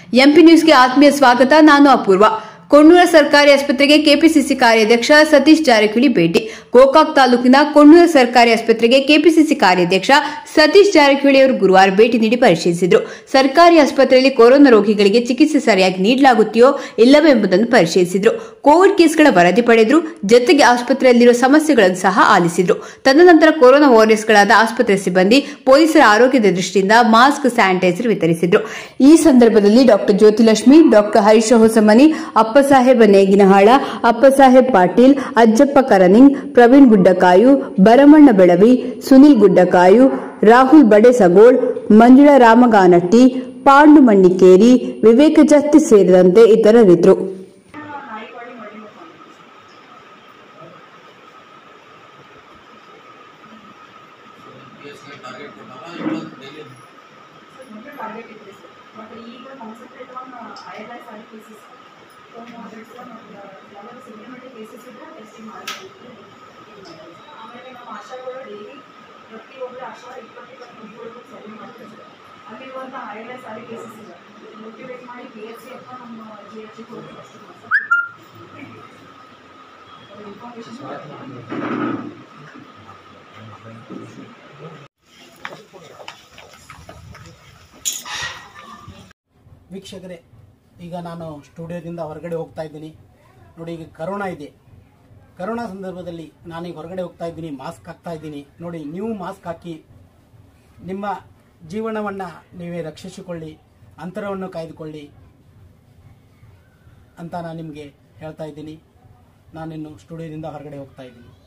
MP ನ್ಯೂಸ್ಗೆ ಆತ್ಮೀಯ ಸ್ವಾಗತ ನಾನು ಅಪೂರ್ವ ಕೊಣ್ಣೂರ ಸರ್ಕಾರಿ ಆಸ್ಪತ್ರೆಗೆ ಕೆಪಿಸಿಸಿ ಕಾರ್ಯಾಧ್ಯಕ್ಷ ಸತೀಶ್ ಜಾರಕಿಹೊಳಿ ಭೇಟಿ ಗೋಕಾಕ್ ತಾಲೂಕಿನ ಕೊಣ್ಣೂರ ಸರ್ಕಾರಿ ಆಸ್ಪತ್ರೆಗೆ ಕೆಪಿಸಿಸಿ ಕಾರ್ಯಾಧ್ಯಕ್ಷ ಸತೀಶ್ ಜಾರಕಿಹೊಳಿ ಅವರು ಗುರುವಾರ ಭೇಟಿ ನೀಡಿ ಪರಿಶೀಲಿಸಿದರು ಸರ್ಕಾರಿ ಆಸ್ಪತ್ರೆಯಲ್ಲಿ ಕೊರೋನಾ ರೋಗಿಗಳಿಗೆ ಚಿಕಿತ್ಸೆ ಸರಿಯಾಗಿ ನೀಡಲಾಗುತ್ತೆಯೋ ಇಲ್ಲವೋ ಎಂಬುದನ್ನು ಪರಿಶೀಲಿಸಿದರು ಕೋವಿಡ್ ಕೇಸ್ಗಳ ವರದಿ ಪಡೆದರು ಜೊತೆಗೆ ಆಸ್ಪತ್ರೆಯಲ್ಲಿರುವ ಸಮಸ್ಯೆಗಳನ್ನು ಸಹ ಆಲಿಸಿದರು ತದನಂತರ ಕೊರೋನಾ ವಾರಿಯರ್ಸ್ಗಳಾದ ಆಸ್ಪತ್ರೆ ಸಿಬ್ಬಂದಿ ಪೊಲೀಸರ ಆರೋಗ್ಯದ ದೃಷ್ಟಿಯಿಂದ ಮಾಸ್ಕ್ ಸ್ಯಾನಿಟೈಸರ್ ವಿತರಿಸಿದರು ಈ ಸಂದರ್ಭದಲ್ಲಿ ಡಾಕ್ಟರ್ ಜ್ಯೋತಿಲಕ್ಷ್ಮಿ ಡಾಕ್ಟರ್ ಹರೀಶ ಹೊಸಮನಿ ಅಪ್ಪಸಾಹೇಬ ನೇಗಿನಹಾಳ ಅಪ್ಪಸಾಹೇಬ್ ಪಾಟೀಲ್ ಅಜ್ಜಪ್ಪ ಕರನಿಂಗ್ ಪ್ರವೀಣ್ ಗುಡ್ಡಕಾಯು ಭರಮಣ್ಣ ಬೆಳವಿ ಸುನಿಲ್ ಗುಡ್ಡಕಾಯು ರಾಹುಲ್ ಬಡೆ ಸಗೋಳ್ ಮಂಜುಳಾ ರಾಮಗಾನಟ್ಟಿ ಪಾಂಡು ಮಣ್ಣಿಕೇರಿ ವಿವೇಕ ಜತ್ತಿ ಸೇರಿದಂತೆ ಇತರರಿದ್ದರು ಟಾರ್ಗೆಟ್ ಕೊಟ್ಟಾಗ ಇವತ್ತು ಡೈಲಿ ಮೊದಲು ಟಾರ್ಗೆಟ್ ಇತ್ತು ಸರ್ ಬಟ್ ಈಗ concentrate on I L I SARI cases phone ಮಾಡ್ಬೇಕು ಸರ್ ಮತ್ತು ಯಾವಾಗ ಸಿಂಪ್ಲಿಮೆಂಟರಿ ಕೇಸಸ್ ಇದ್ದರೆ ಟೆಸ್ಟಿಂಗ್ ಮಾಡಬೇಕು ಆಮೇಲೆ ನಮ್ಮ ಆಶಾಗಳು ಡೈಲಿ ಪ್ರತಿಯೊಬ್ಬರು ಆಶಾ ಇಪ್ಪತ್ತು ಇಪ್ಪತ್ತು ಗುಂಪುಗಳಿಗೂ ಸರ್ವೆ ಮಾಡ್ತಾರೆ ಸರ್ ಅಲ್ಲಿರುವಂಥ I L I SARI cases ಇದೆ ಮೋಟಿವೇಟ್ ಮಾಡಿ ಪಿ ಎಚ್ ಸಿ ಅಥವಾ ನಮ್ಮ ಜಿ ಎಚ್ ಸಿ ಹೋಗಿ ಟೆಸ್ಟಿಂಗ್ ಮಾಡ್ತಾರೆ ಇನ್ಫಾರ್ಮೇಷನ್ ವೀಕ್ಷಕರೇ ಈಗ ನಾನು ಸ್ಟುಡಿಯೋದಿಂದ ಹೊರಗಡೆ ಹೋಗ್ತಾ ಇದ್ದೀನಿ ನೋಡಿ ಈಗ ಕರೋನಾ ಇದೆ ಕರೋನಾ ಸಂದರ್ಭದಲ್ಲಿ ನಾನೀಗ ಹೊರಗಡೆ ಹೋಗ್ತಾ ಇದ್ದೀನಿ ಮಾಸ್ಕ್ ಹಾಕ್ತಾ ಇದ್ದೀನಿ ನೋಡಿ ನೀವು ಮಾಸ್ಕ್ ಹಾಕಿ ನಿಮ್ಮ ಜೀವನವನ್ನು ನೀವೇ ರಕ್ಷಿಸಿಕೊಳ್ಳಿ ಅಂತರವನ್ನು ಕಾಯ್ದುಕೊಳ್ಳಿ ಅಂತ ನಾನು ನಿಮಗೆ ಹೇಳ್ತಾ ಇದ್ದೀನಿ ನಾನಿನ್ನು ಸ್ಟುಡಿಯೋದಿಂದ ಹೊರಗಡೆ ಹೋಗ್ತಾ ಇದ್ದೀನಿ